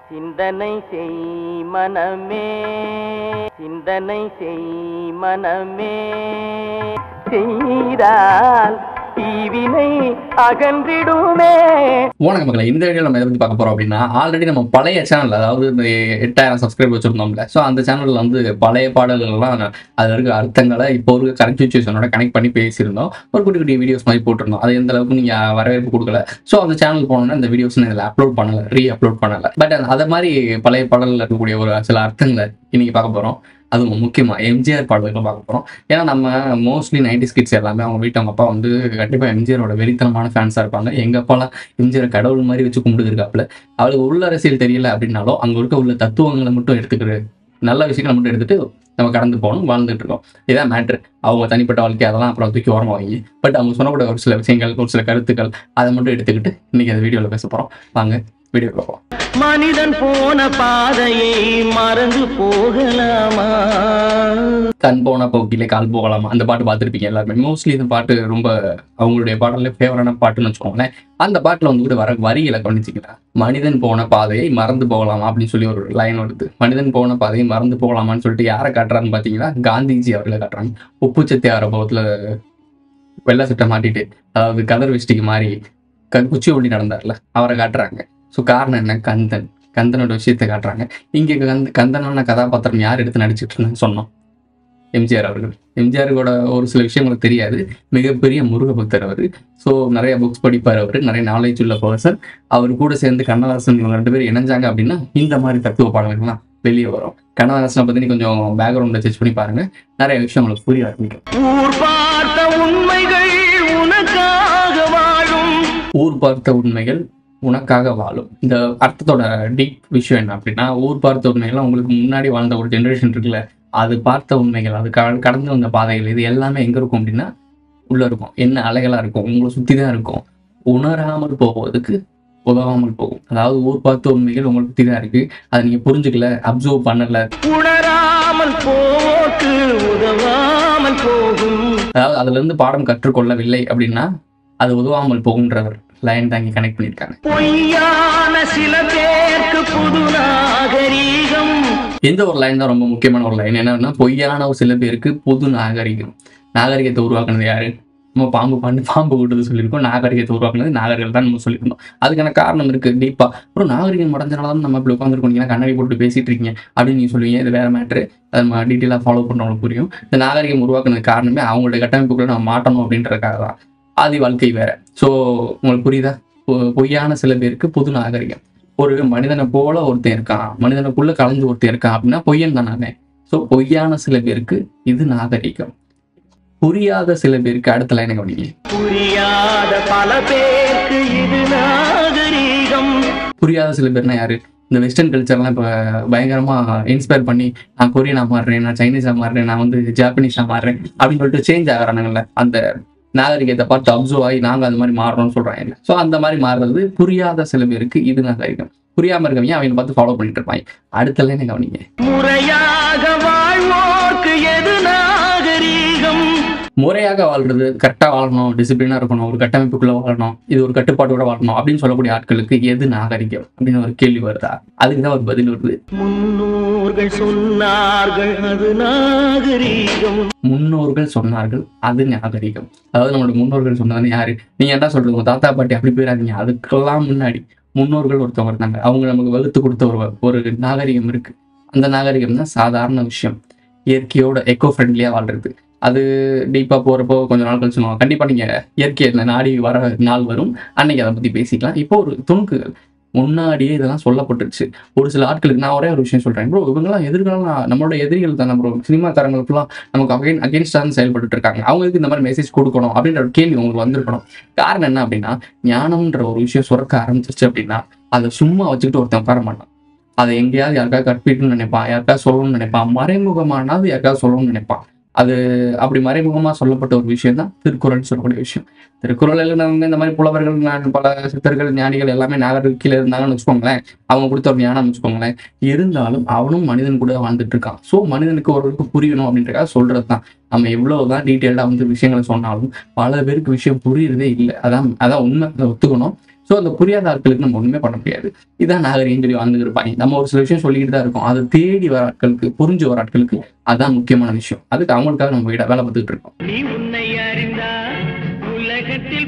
சிந்தனை செய் மனமே சிந்தனை செய் மனமே செய்தால் தீவினை அகன்றிடுமே வணக்கம் மக்களை இந்த வீடியோ நம்ம எதை பற்றி பார்க்க போறோம் அப்படின்னா ஆல்ரெடி நம்ம பழைய சேனல் அதாவது இந்த எட்டாயிரம் சப்ஸ்கிரைப் வச்சிருந்தோம்ல ஸோ அந்த சேனல்ல வந்து பழைய பாடல்கள்லாம் அதில் இருக்க அர்த்தங்களை இப்போ இருக்க கரண்ட் சுச்சுவேஷனோட கனெக்ட் பண்ணி பேசியிருந்தோம் ஒரு குட்டி குட்டி வீடியோஸ் மாதிரி போட்டிருந்தோம் அது எந்த அளவுக்கு நீங்க வரவேற்பு கொடுக்கல ஸோ அந்த சேனல் போனோன்னா இந்த வீடியோஸ் இதில் அப்லோட் பண்ணல ரீ அப்லோட் பண்ணல பட் அதை மாதிரி பழைய பாடல்கள் இருக்கக்கூடிய ஒரு சில அர்த்தங்களை இன்னைக்கு பார்க்க போறோம் அதுவும் முக்கியமா எம்ஜிஆர் பாடல்களை பார்க்க போறோம் ஏன்னா நம்ம மோஸ்ட்லி நைன்டி கிட்ஸ் எல்லாமே அவங்க வீட்டு அவங்க அப்பா வந்து கண்டிப்பா எம்ஜிஆரோட வெறித்தனமான ஃபேன்ஸா இருப்பாங்க எங்க அப்பாலாம் எம்ஜிஆர் கடவுள் மாதிரி வச்சு கும்பிடுருக்காப்புல அவளுக்கு உள்ள அரசியல் தெரியல அப்படின்னாலும் அங்க இருக்க உள்ள தத்துவங்களை மட்டும் எடுத்துக்கிற நல்ல விஷயங்களை மட்டும் எடுத்துட்டு நம்ம கடந்து போகணும் வாழ்ந்துட்டு இருக்கோம் இதான் மேட்ரு அவங்க தனிப்பட்ட வாழ்க்கை அதெல்லாம் அப்புறம் தூக்கி ஓரமா வாங்கி பட் அவங்க சொன்னக்கூடிய ஒரு சில விஷயங்கள் ஒரு சில கருத்துக்கள் அதை மட்டும் எடுத்துக்கிட்டு இன்னைக்கு அந்த வீடியோவில் பேச போறோம் வாங்க வீடியோ பார்ப்போம் மனிதன் போன பாதையை மறந்து போகலாமா கண் போன போக்கிலே கால் போகலாமா அந்த பாட்டு பார்த்துருப்பீங்க எல்லாருமே மோஸ்ட்லி இந்த பாட்டு ரொம்ப அவங்களுடைய பாடல்ல ஃபேவரான பாட்டுன்னு வச்சுக்கோங்களேன் அந்த பாட்டுல வந்து கூட வர வரிகளை கவனிச்சிங்களா மனிதன் போன பாதையை மறந்து போகலாமா அப்படின்னு சொல்லி ஒரு லைன் வருது மனிதன் போன பாதையை மறந்து போகலாமான்னு சொல்லிட்டு யாரை காட்டுறான்னு பார்த்தீங்கன்னா காந்திஜி அவர்களை காட்டுறாங்க உப்பு சத்தி ஆரம்பத்தில் வெள்ளை சட்டை மாட்டிட்டு அதாவது கலர் வெஸ்டிக்கு மாறி க குச்சி ஒளி நடந்தார்ல அவரை காட்டுறாங்க ஸோ காரணம் என்ன கந்தன் கந்தனோட விஷயத்தை காட்டுறாங்க இங்கே கந்த கந்தனான கதாபாத்திரம் யார் எடுத்து நடிச்சிட்டு இருந்தேன்னு சொன்னோம் எம்ஜிஆர் அவர்கள் எம்ஜிஆரோட ஒரு சில விஷயங்களுக்கு தெரியாது மிகப்பெரிய முருக பக்தர் அவர் ஸோ நிறைய புக்ஸ் படிப்பார் அவர் நிறைய நாலேஜ் உள்ள பர்சன் அவர் கூட சேர்ந்து கண்ணதாசன் இவங்க ரெண்டு பேரும் இணைஞ்சாங்க அப்படின்னா இந்த மாதிரி தத்துவ பாடல்கள்லாம் வெளியே வரும் கண்ணதாசனை பற்றி கொஞ்சம் பேக்ரவுண்டை செக் பண்ணி பாருங்க நிறைய விஷயம் உங்களுக்கு புரிய ஆரம்பிக்கும் ஊர் பார்த்த உண்மைகள் உனக்காக வாழும் ஊர் பார்த்த உண்மைகள் உனக்காக வாழும் இந்த அர்த்தத்தோட டீப் விஷயம் என்ன அப்படின்னா ஊர் பார்த்த உண்மைகள்லாம் உங்களுக்கு முன்னாடி வாழ்ந்த ஒரு ஜென்ரேஷன் இருக்குல்ல அது பார்த்த உண்மைகள் அது க- கடந்து வந்த பாதைகள் இது எல்லாமே எங்க இருக்கும் அப்படின்னா உள்ள இருக்கும் என்ன அலைகளா இருக்கும் உங்களை சுத்தி தான் இருக்கும் உணராமல் போவதுக்கு உதவாமல் போகும் அதாவது ஊர் பார்த்த உண்மைகள் உங்களை சுத்தி தான் இருக்கு அதை நீங்க புரிஞ்சுக்கல அப்சர்வ் பண்ணல உணராமல் போக்கு உதவாமல் போகும் அதாவது அதுல இருந்து பாடம் கற்றுக்கொள்ளவில்லை அப்படின்னா அது உதவாமல் போகுன்றவர் லைன் தாங்கி கனெக்ட் பண்ணியிருக்காங்க பொய்யான சில பேருக்கு புது நாகரீகம் இந்த ஒரு லைன் தான் ரொம்ப முக்கியமான ஒரு லைன் என்னன்னா பொய்யான ஒரு சில பேருக்கு புது நாகரிகம் நாகரிகத்தை உருவாக்குனது யாரு நம்ம பாம்பு பண்ணி பாம்பு விட்டது சொல்லியிருக்கோம் நாகரிகத்தை உருவாக்குனது நாகரிகம் தான் நம்ம சொல்லியிருந்தோம் அதுக்கான காரணம் இருக்கு டீப்பா அப்புறம் நாகரிகம் அடைஞ்சனால தான் நம்ம இப்படி உட்காந்துருக்கோம் நீங்க கண்ணாடி போட்டு பேசிட்டு இருக்கீங்க அப்படின்னு நீங்க சொல்லுவீங்க இது வேற மேட்ரு அதை நம்ம டீட்டெயிலாக ஃபாலோ பண்றவங்களுக்கு புரியும் இந்த நாகரிகம் உருவாக்குனது காரணமே அவங்களுடைய கட்டமைப்புக்குள்ள நம்ம மாட்டணும் அப்படின்றதுக்காக தான் ஆதி வாழ்க்கை வேற ஸோ உங்களுக்கு புரியுதா பொ- பொய்யான சில பேருக்கு புது நாகரிகம் ஒரு மனிதனை போல ஒருத்தன் இருக்கான் மனிதனுக்குள்ள கலந்து ஒருத்தன் இருக்கான் அப்படின்னா பொய்யன் தானே ஸோ பொய்யான சில பேருக்கு இது நாகரிகம் புரியாத சில பேருக்கு அடுத்த லைனை கவனிங்க புரியாத பல பேருக்கு இது நாகரீகம் புரியாத சில பேர்னா யாரு இந்த வெஸ்டர்ன் கல்ச்சர்லாம் இப்போ பயங்கரமா இன்ஸ்பயர் பண்ணி நான் கொரியனா மாறுறேன் நான் சைனீஸா மாறுறேன் நான் வந்து ஜாப்பனீஸா மாறுறேன் அப்படின்னு சொல்லிட்டு சேஞ்ச் ஆகிறானுங்கல்ல அந்த நாகரிகத்தை பார்த்து அப்சர்வ் ஆகி நாங்க அந்த மாதிரி மாறுறோம்னு சொல்றாங்க ஸோ அந்த மாதிரி மாறுறது புரியாத சில பேருக்கு இது நாகரிகம் புரியாம இருக்கவங்க அவங்க பார்த்து ஃபாலோ பண்ணிட்டு இருப்பாங்க அடுத்த லைனை கவனிங்க முறையாக வாழ்வோர்க்கு எது நாகரீகம் முறையாக வாழ்றது கரெக்டாக வாழணும் டிசிப்ளினாக இருக்கணும் ஒரு கட்டமைப்புக்குள்ள வாழணும் இது ஒரு கட்டுப்பாட்டோட வாழணும் அப்படின்னு சொல்லக்கூடிய ஆட்களுக்கு எது நாகரிகம் அப்படின்னு ஒரு கேள்வி வருதா அதுக்கு தான் ஒரு பதில் வருது முன்னோர்கள் சொன்னார்கள் அது நாகரீகம் முன்னோர்கள் சொன்னார்கள் அது நாகரிகம் அதாவது நம்மளோட முன்னோர்கள் சொன்னதுன்னு யாரு நீங்க என்ன சொல்றது உங்க தாத்தா பாட்டி அப்படி போயிடாதீங்க அதுக்கெல்லாம் முன்னாடி முன்னோர்கள் ஒருத்தவங்க இருந்தாங்க அவங்க நமக்கு வகுத்து கொடுத்த ஒரு ஒரு நாகரிகம் இருக்கு அந்த நாகரிகம் தான் சாதாரண விஷயம் இயற்கையோட எக்கோ ஃப்ரெண்ட்லியா வாழ்றது அது டீப்பா போறப்போ கொஞ்ச நாள் கழிச்சு சொல்லுவாங்க கண்டிப்பா நீங்க இயற்கை நாடி வர நாள் வரும் அன்னைக்கு அதை பத்தி பேசிக்கலாம் இப்போ ஒரு துணுக்குகள் முன்னாடியே இதெல்லாம் சொல்லப்பட்டுருச்சு ஒரு சில ஆட்களுக்கு நான் ஒரே ஒரு விஷயம் சொல்றேன் ப்ரோ இவங்கெல்லாம் எதிர்காலம் நம்மளோட எதிரிகள் தானே ப்ரோ சினிமாக்காரங்களுக்குலாம் நமக்கு அகைன் அகேன்ஸ்டாக செயல்பட்டு இருக்காங்க அவங்களுக்கு இந்த மாதிரி மெசேஜ் கொடுக்கணும் அப்படின்ற ஒரு கேள்வி உங்களுக்கு வந்திருக்கணும் காரணம் என்ன அப்படின்னா ஞானம்ன்ற ஒரு விஷயம் சுரக்க ஆரம்பிச்சிருச்சு அப்படின்னா அதை சும்மா வச்சுக்கிட்டு ஒருத்தன் உட்கார மாட்டான் அதை எங்கேயாவது யாருக்காவது கற்பிக்கணும்னு நினைப்பான் யாருக்காவது சொல்லணும்னு நினைப்பான் மறைமுகமானாவது யாருக்காவது சொல்லணும்னு நினைப்பான் அது அப்படி மறைமுகமா சொல்லப்பட்ட ஒரு விஷயம் தான் திருக்குறள் சொல்லக்கூடிய விஷயம் திருக்குறள் எழுதினவங்க இந்த மாதிரி புலவர்கள் ஞா- பல சித்தர்கள் ஞானிகள் எல்லாமே நாகரிக கீழே இருந்தாங்கன்னு வச்சுக்கோங்களேன் அவங்க கொடுத்த ஒரு ஞானம் வச்சுக்கோங்களேன் இருந்தாலும் அவனும் மனிதன் கூட வாழ்ந்துட்டு இருக்கான் ஸோ மனிதனுக்கு ஒருவருக்கு புரியணும் அப்படின்றக்காக சொல்றது தான் நம்ம எவ்வளவுதான் டீட்டெயில்டாக வந்து விஷயங்களை சொன்னாலும் பல பேருக்கு விஷயம் புரியுறதே இல்லை அதான் அதான் உண்மை அதை ஒத்துக்கணும் ஸோ அந்த புரியாத ஆட்களுக்கு நம்ம ஒண்ணுமே பண்ண முடியாது இதான் நாகரிகம் சொல்லி வாழ்ந்துட்டு இருப்பாங்க நம்ம ஒரு சில விஷயம் சொல்லிக்கிட்டு தான் இருக்கோம் அதை தேடி வர ஆட்களுக்கு புரிஞ்சு வர ஆட்களுக்கு அதான் முக்கியமான விஷயம் அதுக்கு அவங்களுக்காக நம்ம வீட வேலை பார்த்துட்டு இருக்கோம் நீ உன்னை அறிந்தால் உலகத்தில்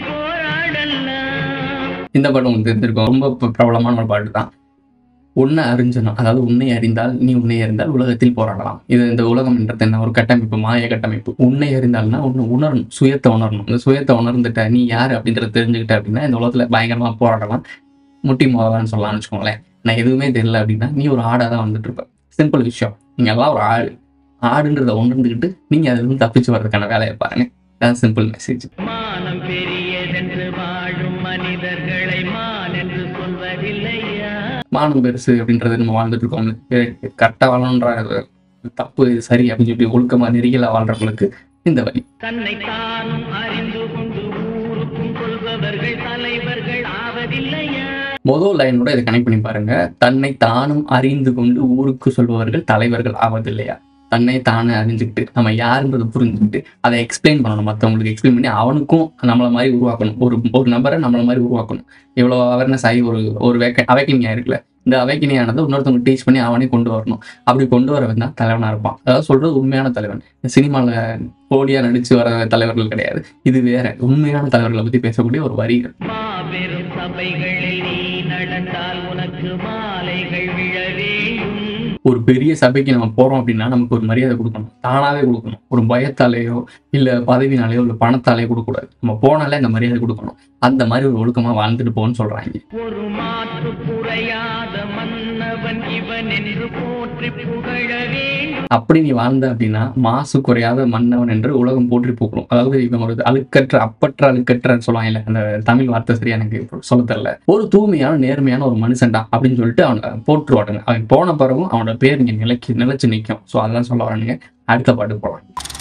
போராடலாம் இந்த பாட்டு உங்களுக்கு தெரிஞ்சிருக்கும் ரொம்ப ப- பிரபலமான ஒரு பாட்டு தான் உன்னை அறிஞ்சணும் அதாவது உன்னை அறிந்தால் நீ உன்னை அறிந்தால் உலகத்தில் போராடலாம் இது இந்த உலகம் என்றது என்ன ஒரு கட்டமைப்பு மாய கட்டமைப்பு உன்னை அறிந்தால்னா ஒன்று உணரணும் சுயத்தை உணரணும் இந்த சுயத்தை உணர்ந்துட்ட நீ யார் அப்படின்றத தெரிஞ்சுக்கிட்ட அப்படின்னா இந்த உலகத்துல பயங்கரமா போராடலாம் முட்டி மோதலான்னு சொல்லலாம்னு வச்சுக்கோங்களேன் நான் எதுவுமே தெரியல அப்படின்னா நீ ஒரு ஆடாக தான் வந்துட்டு இருப்ப சிம்பிள் விஷயம் நீங்க எல்லாம் ஒரு ஆடு ஆடுன்றத உணர்ந்துக்கிட்டு நீங்க அதுல இருந்து தப்பிச்சு வர்றதுக்கான வேலையை பாருங்க தான் சிம்பிள் மெசேஜ் மானம் பெரியதென்று வாழும் மனிதர்களை மான் என்று சொல்வதில்லையா மானம் பெருசு அப்படின்றது நம்ம வாழ்ந்துட்டு இருக்கோம் கரெக்டாக வாழணுன்ற தப்பு இது சரி அப்படின்னு சொல்லி ஒழுக்கமா நெறியலா வாழ்றவங்களுக்கு இந்த வழி தன்னை தானும் அறிந்து கொண்டு ஊருக்கும் கொள்பவர்கள் தலைவர்கள் ஆவதில்லையா முதல் லைனோட இதை கனெக்ட் பண்ணி பாருங்க தன்னை தானும் அறிந்து கொண்டு ஊருக்கு சொல்பவர்கள் தலைவர்கள் ஆவதில்லையா தன்னை தானே அறிஞ்சுக்கிட்டு நம்ம யாருன்றதை புரிஞ்சுக்கிட்டு அதை எக்ஸ்பிளைன் பண்ணணும் மற்றவங்களுக்கு எக்ஸ்பிளைன் பண்ணி அவனுக்கும் நம்மள மாதிரி உருவாக்கணும் ஒரு ஒரு நபரை நம்மள மாதிரி உருவாக்கணும் இவ்வளோ அவேர்னஸ் ஆகி ஒரு ஒரு வேக்க அவைக்கிங் ஆயிருக்குல்ல இந்த அவைக்கினி ஆனதை இன்னொருத்தவங்க டீச் பண்ணி அவனே கொண்டு வரணும் அப்படி கொண்டு வரவன் தான் தலைவனா இருப்பான் அதாவது சொல்றது உண்மையான தலைவன் சினிமாவில் போலியா நடிச்சு வர தலைவர்கள் கிடையாது இது வேற உண்மையான தலைவர்களை பத்தி பேசக்கூடிய ஒரு வரிகள் மாபெரும் சபைகளில் நீ நடந்தால் உனக்கு மாலைகள் விழ வேண்டும் ஒரு பெரிய சபைக்கு நம்ம போறோம் அப்படின்னா நமக்கு ஒரு மரியாதை கொடுக்கணும் தானாவே கொடுக்கணும் ஒரு பயத்தாலேயோ இல்ல பதவினாலேயோ இல்ல பணத்தாலேயோ கொடுக்கக்கூடாது நம்ம போனாலே அந்த மரியாதை கொடுக்கணும் அந்த மாதிரி ஒரு ஒழுக்கமா வாழ்ந்துட்டு போன்னு சொல்றாங்க ஒரு மாற்று குறையாத மன்னவன் இவன் என்று போற்றி புகழ வேண்டும் அப்படி நீ வாழ்ந்த அப்படின்னா மாசு குறையாத மன்னவன் என்று உலகம் போற்றி போக்கணும் அதாவது இவன் ஒரு அழுக்கற்ற அப்பற்ற அழுக்கற்றன்னு சொல்லுவாங்க இல்ல அந்த தமிழ் வார்த்தை சரியா எனக்கு இப்ப சொல்ல தெரியல ஒரு தூய்மையான நேர்மையான ஒரு மனுஷன்டா அப்படின்னு சொல்லிட்டு அவனை போற்றுவாடுங்க அவன் போன பிறகும் அவனோட பேர் இங்க நிலைக்கு நிலைச்சு நிற்கும் ஸோ அதெல்லாம் சொல்ல வரானுங்க அடுத்த பாட்டு போலாம்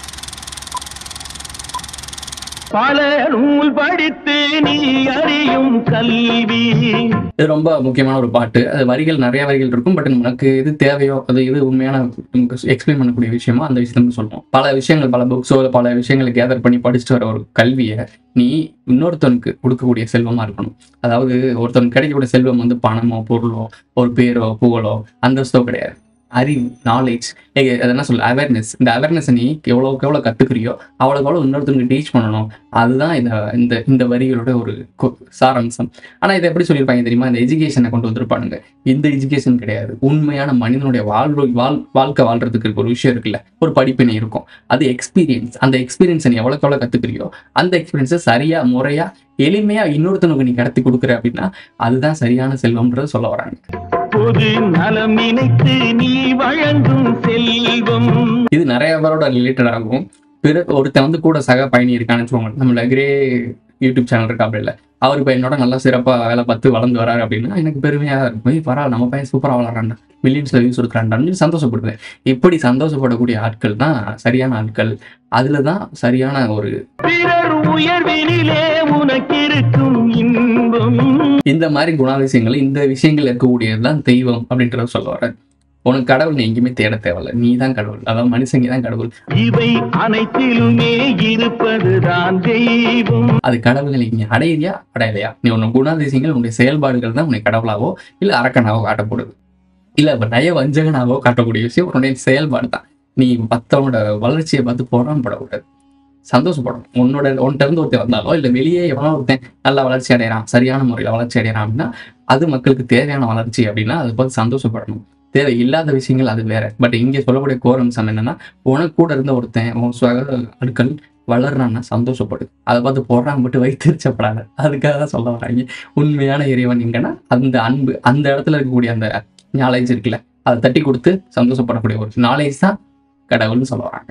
பல நூல் படித்து நீ அறியும் கல்வி இது ரொம்ப முக்கியமான ஒரு பாட்டு அது வரிகள் நிறைய வரிகள் இருக்கும் பட் நமக்கு எது தேவையோ அது எது உண்மையான நமக்கு எக்ஸ்பிளைன் பண்ணக்கூடிய விஷயமோ அந்த விஷயத்த நம்ம சொல்லுவோம் பல விஷயங்கள் பல புக்ஸோ இல்லை பல விஷயங்களை கேதர் பண்ணி படிச்சுட்டு வர ஒரு கல்வியை நீ இன்னொருத்தனுக்கு கொடுக்கக்கூடிய செல்வமா இருக்கணும் அதாவது ஒருத்தனுக்கு கிடைக்கக்கூடிய செல்வம் வந்து பணமோ பொருளோ ஒரு பேரோ புகழோ அந்தஸ்தோ கிடையாது அறிவு நாலேஜ் அது என்ன சொல்ல அவேர்னஸ் இந்த அவேர்னஸ் நீ எவ்வளோக்கு எவ்வளோ கத்துக்கிறியோ அவ்வளோக்கு எவ்வளோ இன்னொருத்தனுக்கு டீச் பண்ணணும் அதுதான் இந்த இந்த இந்த வரிகளோட ஒரு கொ- சாராம்சம் ஆனா இதை எப்படி சொல்லியிருப்பாங்க தெரியுமா இந்த எஜுகேஷனை கொண்டு வந்திருப்பானுங்க இந்த எஜுகேஷன் கிடையாது உண்மையான மனிதனுடைய வாழ்வு வாழ் வாழ்க்கை வாழ்றதுக்கு இருக்க ஒரு விஷயம் இருக்குல்ல ஒரு படிப்பினை இருக்கும் அது எக்ஸ்பீரியன்ஸ் அந்த எக்ஸ்பீரியன்ஸை நீ எவ்வளோக்கு எவ்வளோ கத்துக்கிறியோ அந்த எக்ஸ்பீரியன்ஸை சரியா முறையா எளிமையா இன்னொருத்தனுக்கு நீ கடத்தி கொடுக்குற அப்படின்னா அதுதான் சரியான செல்வம்ன்றது சொல்ல வராங்க பொது நலம் நினைத்து நீ வழங்கும் செல்வம் இது நிறைய பேரோட ரிலேட்டட் ஆகும் பிற ஒருத்தன் வந்து கூட சக பயணி இருக்கான்னு வச்சுக்கோங்க நம்மள கிரே யூடியூப் சேனல் இருக்கா அப்படி இல்லை அவர் இப்போ என்னோட நல்லா சிறப்பாக வேலை பார்த்து வளர்ந்து வராரு அப்படின்னா எனக்கு பெருமையாக இருக்கும் "ஏய், பரவாயில்ல நம்ம பையன் சூப்பராக வளர்றான்டா மில்லியன்ஸில் வியூஸ் இருக்கிறான்டான்னு சொல்லி சந்தோஷப்படுவேன் இப்படி சந்தோஷப்படக்கூடிய ஆட்கள் தான் சரியான ஆட்கள் அதில் தான் சரியான ஒரு பிறர் உயர்வினிலே உனக்கிருக்கும் இன்பம் இந்த மாதிரி குணாதிசயங்கள் இந்த விஷயங்கள் இருக்கக்கூடியது தான் தெய்வம் அப்படின்றத சொல்ல வரேன் உனக்கு கடவுள் நீ எங்கேயுமே தேட தேவையில்ல நீ தான் கடவுள் அதாவது மனுஷங்க தான் கடவுள் இவை அனைத்திலுமே இருப்பதுதான் தெய்வம் அது கடவுள்களை நீங்க அடையிறியா அடையலையா நீ உன்னோட குணாதிசயங்கள் உன்னுடைய செயல்பாடுகள் தான் உன்னை கடவுளாவோ இல்ல அரக்கனாவோ காட்டப்படுது இல்ல இப்ப நய வஞ்சகனாவோ காட்டக்கூடிய விஷயம் உன்னுடைய செயல்பாடு தான் நீ மத்தவனோட வளர்ச்சியை பார்த்து பொறாமப்படக்கூடாது சந்தோஷப்படணும் உன்னோட உன்கிட்ட இருந்து ஒருத்தன் வந்தாலோ இல்ல வெளியே எவனோ ஒருத்தன் நல்லா வளர்ச்சி அடையறான் சரியான முறையில் வளர்ச்சி அடையறான் அப்படின்னா அது மக்களுக்கு தேவையான வளர்ச்சி அப்படின்னா அதை பார்த்து சந்தோஷப்படணும் தேவை இல்லாத விஷயங்கள் அது வேற பட் இங்கே சொல்லக்கூடிய கோரம்சம் என்னன்னா உனக்கு கூட இருந்த ஒருத்தன் உன் சக அடுக்கள் வளர்றான்னா சந்தோஷப்படு அதை பார்த்து போடுறான் மட்டும் வைத்திருச்சப்படாத அதுக்காக தான் சொல்ல வராங்க உண்மையான இறைவன் எங்கன்னா அந்த அன்பு அந்த இடத்துல இருக்கக்கூடிய அந்த நாலேஜ் இருக்குல்ல அதை தட்டி கொடுத்து சந்தோஷப்படக்கூடிய ஒரு நாலேஜ் தான் கடவுள்னு சொல்ல வராங்க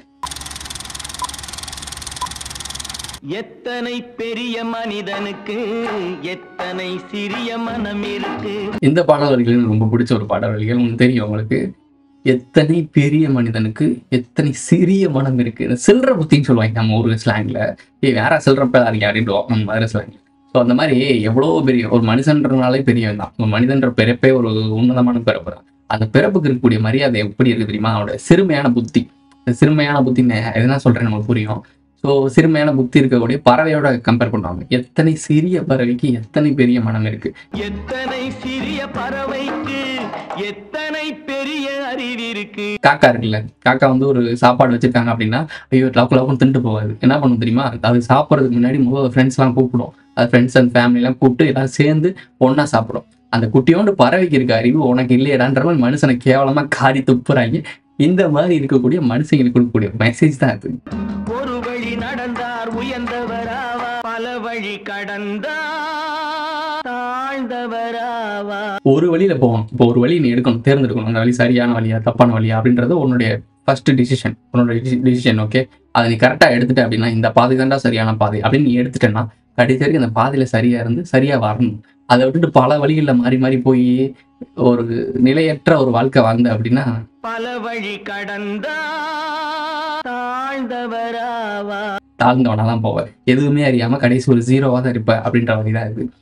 எத்தனை பெரிய மனிதனுக்கு எத்தனை சிறிய மனம் இருக்கு இந்த பாடல் வரிகள் எனக்கு ரொம்ப பிடிச்ச ஒரு பாடல் வரிகள் உங்களுக்கு தெரியும் உங்களுக்கு எத்தனை பெரிய மனிதனுக்கு எத்தனை சிறிய மனம் இருக்கு இந்த சில்லற புத்தின்னு சொல்லுவாங்க நம்ம ஒரு ஸ்லாங்ல ஏ வேற சில்லற பேரா இருக்கேன் அப்படின்ட்டு நம்ம மாதிரி ஸ்லாங்ல ஸோ அந்த மாதிரி எவ்வளோ பெரிய ஒரு மனுஷன்றனாலே பெரியவன் தான் ஒரு மனிதன்ற பிறப்பே ஒரு உன்னதமான பிறப்பு தான் அந்த பிறப்புக்கு இருக்கக்கூடிய மரியாதை எப்படி இருக்கு தெரியுமா அவனோட சிறுமையான புத்தி இந்த சிறுமையான புத்தி நே- எதுனா சொல்றேன் நமக்கு புரியும் ஸோ சிறுமையான புத்தி இருக்கக்கூடிய பறவையோட கம்பேர் பண்ணுவாங்க எத்தனை சிறிய பறவைக்கு எத்தனை பெரிய மனம் இருக்கு எத்தனை சிறிய பறவைக்கு எத்தனை பெரிய அறிவிருக்கு காக்கா இருக்குல்ல காக்கா வந்து ஒரு சாப்பாடு வச்சிருக்காங்க அப்படின்னா ஐயோ லவ் லவ்னு தின்ட்டு போகாது என்ன பண்ணும் தெரியுமா அது சாப்பிட்றதுக்கு முன்னாடி முதல்ல ஃப்ரெண்ட்ஸ்லாம் கூப்பிடும் அது ஃப்ரெண்ட்ஸ் அண்ட் ஃபேமிலிலாம் கூப்பிட்டு எல்லாம் சேர்ந்து ஒண்ணா சாப்பிடும் அந்த குட்டியோண்டு பறவைக்கு இருக்க அறிவு உனக்கு இல்லையடான்ற மாதிரி மனுஷனை கேவலமா காரி துப்புறாங்க இந்த மாதிரி இருக்கக்கூடிய மனுஷங்களுக்கு கொடுக்கக்கூடிய மெசேஜ் தான் அது ஒரு வழி நடந்தார் உயர்ந்தவராவா பல வழி கடந்தார் தாழ்ந்தவராவா ஒரு வழியில போகணும் இப்போ ஒரு வழி நீ எடுக்கணும் தேர்ந்தெடுக்கணும் அந்த வழி சரியான வழியா தப்பான வழியா அப்படின்றது உன்னுடைய ஃபர்ஸ்ட் டிசிஷன் உன்னோட டிசிஷன் ஓகே அதை நீ கரெக்டாக எடுத்துட்ட அப்படின்னா இந்த பாதை தான்டா சரியான பாதை அப்படின்னு நீ எடுத்துட்டேன்னா கடைசி வரைக்கும் அந்த பாதையில சரியா இருந்து சரியா வரணும் அதை விட்டுட்டு பல வழிகளில் மாறி மாறி போய் ஒரு நிலையற்ற ஒரு வாழ்க்கை வாழ்ந்த அப்படின்னா பல வழி கடந்தார் தாழ்ந்தவராவா தாழ்ந்தவனா தான் போவேன் எதுவுமே அறியாம கடைசி ஒரு ஜீரோவா தான் இருப்ப அப்படின்ற வழி தான் இது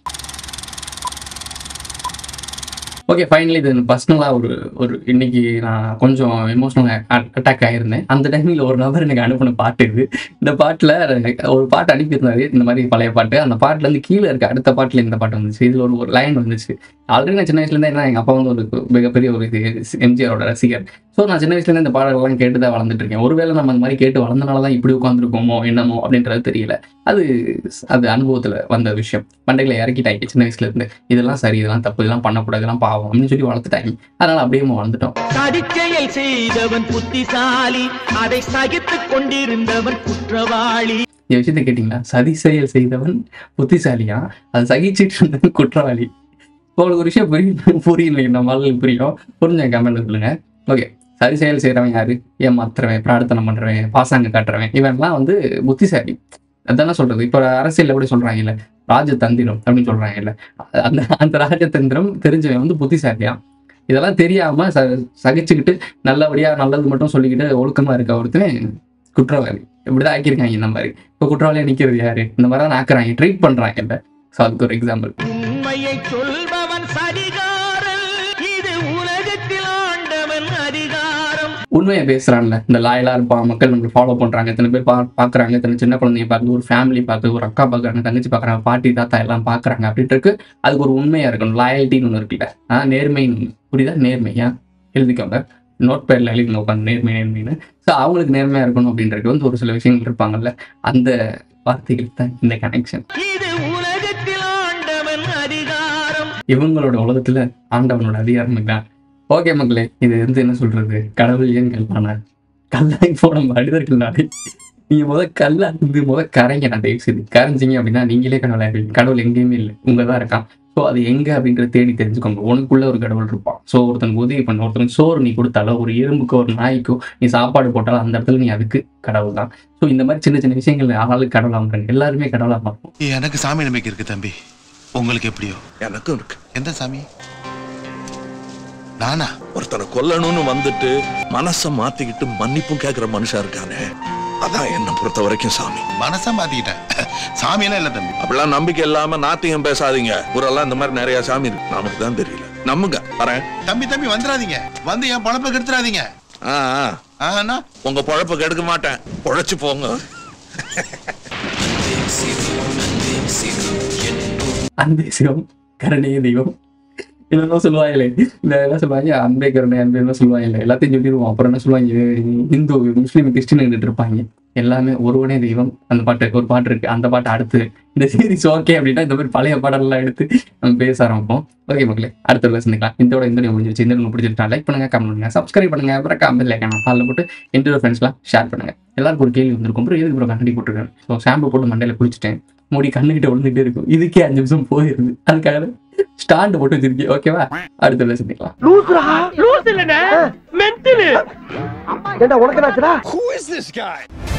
ஓகே ஃபைனலி இது பர்சனலாக ஒரு ஒரு இன்னைக்கு நான் கொஞ்சம் எமோஷனல் அட்டாக் ஆயிருந்தேன் அந்த டைமில் ஒரு நபர் எனக்கு அனுப்பின பாட்டு இது இந்த பாட்டில் ஒரு பாட்டு அனுப்பியிருந்தாரு இந்த மாதிரி பழைய பாட்டு அந்த பாட்டுல இருந்து கீழே இருக்க அடுத்த பாட்டில் இந்த பாட்டு வந்துச்சு இதில் ஒரு ஒரு லைன் வந்துச்சு ஆல்ரெடி நான் சின்ன வயசுலேருந்தே என்ன எங்கள் அப்பா வந்து ஒரு மிகப்பெரிய ஒரு இது எம்ஜிஆரோட ரசிகர் ஸோ நான் சின்ன வயசுலேருந்து இந்த பாடல்கள்லாம் கேட்டு தான் வளர்ந்துட்டு இருக்கேன் ஒருவேளை நம்ம அந்த மாதிரி கேட்டு வளர்ந்தனால தான் இப்படி உட்காந்துருக்கோமோ என்னமோ அப்படின்றது தெரியல அது அது அனுபவத்தில் வந்த விஷயம் மண்டைகளை இறக்கிட்டாங்க சின்ன வயசுல இருந்து இதெல்லாம் சரி இதெல்லாம் தப்பு இதெல்லாம் பண்ணக்கூடாது இதெல்லாம் பாவம் அப்படின்னு சொல்லி வளர்த்துட்டாங்க அதனால அப்படியே நம்ம வளர்ந்துட்டோம் சதிச்செயல் செய்தவன் புத்திசாலி அதை சகித்துக் கொண்டிருந்தவன் குற்றவாளி இந்த விஷயத்தை கேட்டிங்களா சதி செயல் செய்தவன் புத்திசாலியா அதை சகிச்சிட்டு இருந்தவன் குற்றவாளி இப்போ உங்களுக்கு ஒரு விஷயம் புரியும் புரியல நம்மளால புரியும் புரிஞ்ச கமெண்ட் சொல்லுங்க ஓகே சரி செயல் செய்கிறவன் யாரு ஏமாத்துறவன் பிரார்த்தனை பண்றவன் பாசாங்க காட்டுறவன் இவன்லாம் வந்து புத்திசாலி அதானே சொல்றது இப்போ அரசியல் எப்படி சொல்றாங்கல்ல ராஜதந்திரம் அப்படின்னு சொல்றாங்கல்ல அந்த அந்த ராஜதந்திரம் தெரிஞ்சவன் வந்து புத்திசாலியா இதெல்லாம் தெரியாம ச சகிச்சுக்கிட்டு நல்லபடியா நல்லது மட்டும் சொல்லிக்கிட்டு ஒழுக்கமா இருக்க ஒருத்தன் குற்றவாளி இப்படிதான் ஆக்கியிருக்காங்க இந்த மாதிரி இப்போ குற்றவாளியா நிக்கிறது யாரு இந்த மாதிரி தான் ஆக்குறாங்க ட்ரீட் பண்றாங்கல்ல ஸோ அதுக்கு ஒரு எக்ஸாம்பிள் உண்மையை சொல்பவன் சதிகாரன் இது உலகத்தில் ஆண்டவன் அதிகாரம் உண்மையை பேசுறான்ல இந்த லாயலா இருப்பான் மக்கள் நம்மளை ஃபாலோ பண்றாங்க இத்தனை பேர் பா பாக்குறாங்க இத்தனை சின்ன குழந்தைங்க பார்த்து ஒரு ஃபேமிலி பார்த்து ஒரு அக்கா பார்க்குறாங்க தங்கச்சி பார்க்குறாங்க பாட்டி தாத்தா எல்லாம் பார்க்குறாங்க அப்படின்ட்டு இருக்கு அதுக்கு ஒரு உண்மையா இருக்கணும் லாயல்ட்டின்னு ஒன்று இருக்குல்ல ஆ நேர்மைன்னு ஒண்ணு. புரியுதா நேர்மையா எழுதிக்கோங்க நோட் பேட்ல எழுதிங்க உட்காந்து நேர்மை நேர்மைன்னு ஸோ அவங்களுக்கு நேர்மையா இருக்கணும் அப்படின்றது வந்து ஒரு சில விஷயங்கள் இருப்பாங்கல்ல அந்த வார்த்தைகள் தான் இந்த கனெக்ஷன் இது உலகத்தில் ஆண்டவன் அதிகாரம் இவங்களோட உலகத்துல ஆண்டவனோட அதிகாரம் தான் ஓகே மக்களே இது வந்து என்ன சொல்றது கடவுள் ஏன் கல்லான கல்லாய் போன மனிதர்கள் நாளே நீங்க முத கல்லா இருந்து முத கரைங்க நான் தயவு செய்து கரைஞ்சிங்க அப்படின்னா நீங்களே கடவுள் ஆயிடுவீங்க கடவுள் எங்கேயுமே இல்லை உங்க தான் இருக்கான் ஸோ அது எங்க அப்படின்றத தேடி தெரிஞ்சுக்கோங்க உனக்குள்ள ஒரு கடவுள் இருப்பான் ஸோ ஒருத்தனுக்கு உதவி பண்ண ஒருத்தனுக்கு சோறு நீ கொடுத்தாலோ ஒரு எறும்புக்கோ ஒரு நாய்க்கோ நீ சாப்பாடு போட்டாலும் அந்த இடத்துல நீ அதுக்கு கடவுள் தான் ஸோ இந்த மாதிரி சின்ன சின்ன விஷயங்கள் ஆளுக்கு கடவுள் ஆகுறாங்க எல்லாருமே கடவுளாக மாறும் எனக்கு சாமி நம்பிக்கை இருக்கு தம்பி உங்களுக்கு எப்படியோ எனக்கும் இருக்கு எந்த சாமி நானா ஒருத்தனை கொல்லணும்னு வந்துட்டு மனச மாத்திக்கிட்டு மன்னிப்பும் கேக்குற மனுஷன் இருக்கானே அதான் என்ன பொறுத்த வரைக்கும் சாமி மனசா மாத்திக்கிட்டேன் சாமியெல்லாம் இல்ல தம்பி அப்படிலாம் நம்பிக்கை இல்லாம நாத்தியம் பேசாதீங்க ஊரெல்லாம் இந்த மாதிரி நிறைய சாமி இருக்கு நமக்கு தான் தெரியல நம்புங்க வரேன் தம்பி தம்பி வந்துடாதீங்க வந்து என் பழப்ப கெடுத்துறாதீங்க ஆ, ஆ. ஆனா உங்க பொழப்ப கெடுக்க மாட்டேன் பொழைச்சு போங்க அன்பே சிவம் கருணையே தெய்வம் என்னென்ன சொல்லுவாங்களே இந்த என்ன சொல்லுவாங்க அன்பே கருணை அன்பே என்ன சொல்லுவாங்க எல்லாத்தையும் சொல்லிடுவோம் அப்புறம் என்ன சொல்லுவாங்க இந்து முஸ்லீம் கிறிஸ்டின் இருப்பாங்க எல்லாமே ஒருவனே தெய்வம் அந்த பாட்டு ஒரு பாட்டு இருக்கு அந்த பாட்டு அடுத்து இந்த சீரிஸ் ஓகே அப்படின்னா இந்த மாதிரி பழைய பாடலாம் எடுத்து நம்ம பேச ஆரம்பிப்போம் ஓகே மக்களே அடுத்த வீடியோ சந்திக்கலாம் இந்த இந்த video முடிஞ்சிருச்சு இந்த video பிடிச்சிருச்சா லைக் பண்ணுங்க கமெண்ட் பண்ணுங்க சப்ஸ்கிரைப் பண்ணுங்க அப்புறம் கமெண்ட் லைக் அதில் போட்டு எந்த ஃப்ரெண்ட்ஸ்லாம் ஷேர் பண்ணுங்க எல்லாருக்கும் ஒரு கேள்வி வந்திருக்கும் அப்புறம் எதுக்கு ப்ரோ கண்ணாடி போட்டிருக்காரு ஸோ ஷாம்பு போட்டு மண்டையில குளிச்சுட்டேன் முடி கண்ணுகிட்ட விழுந்துட்டே இருக்கும் இதுக்கே அஞ்சு நிமிஷம் போயிருது அதுக்காக ஸ்டாண்டு போட்டு வச்சிருக்கேன் ஓகேவா அடுத்த வீடியோ சந்திக்கலாம் ஏண்டா உனக்கு என்னாச்சுடா